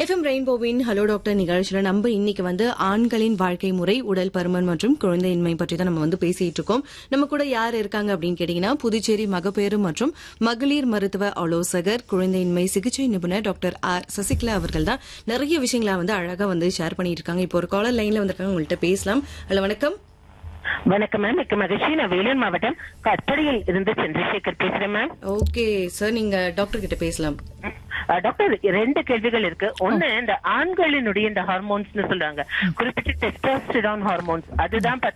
FM ரெயின்போவின் hello doctor நிகழ்ச்சியில நம்ம இன்னைக்கு வந்து ஆண்களின் வாழ்க்கை முறை உடல் பருமன் மற்றும் குழந்தையின்மை பற்றி தான் நம்ம வந்து பேசிட்டு இருக்கோம் நம்ம கூட யார் இருக்காங்க அப்படின்னு கேட்டீங்கன்னா புதுச்சேரி மகப்பேறு மற்றும் மகளிர் மருத்துவ ஆலோசகர் குழந்தையின்மை சிகிச்சை நிபுணர் டாக்டர் ஆர் சசிகலா அவர்கள் தான் நிறைய விஷயங்களை வந்து அழகா வந்து ஷேர் பண்ணிட்டு இருக்காங்க இப்போ ஒரு காலர் லைன்ல வந்திருக்காங்க உங்கள்கிட்ட பேசலாம் ஹலோ வணக்கம் வணக்கம் மேம் மிக்க மகிழ்ச்சி நான் வேலூர் மாவட்டம் கற்படியில் இருந்து சந்திரசேகர் பேசுறேன் மேம் ஓகே சார் நீங்க டாக்டர் கிட்ட பேசலாம் அஹ், டாக்டர் ரெண்டு கேள்விகள் இருக்கு ஒண்ணு இந்த ஆண்களினுடைய இந்த ஹார்மோன்ஸ்னு சொல்றாங்க குறிப்பிட்ட டெஸ்டோஸ்டிரான் ஹார்மோன்ஸ் அதுதான்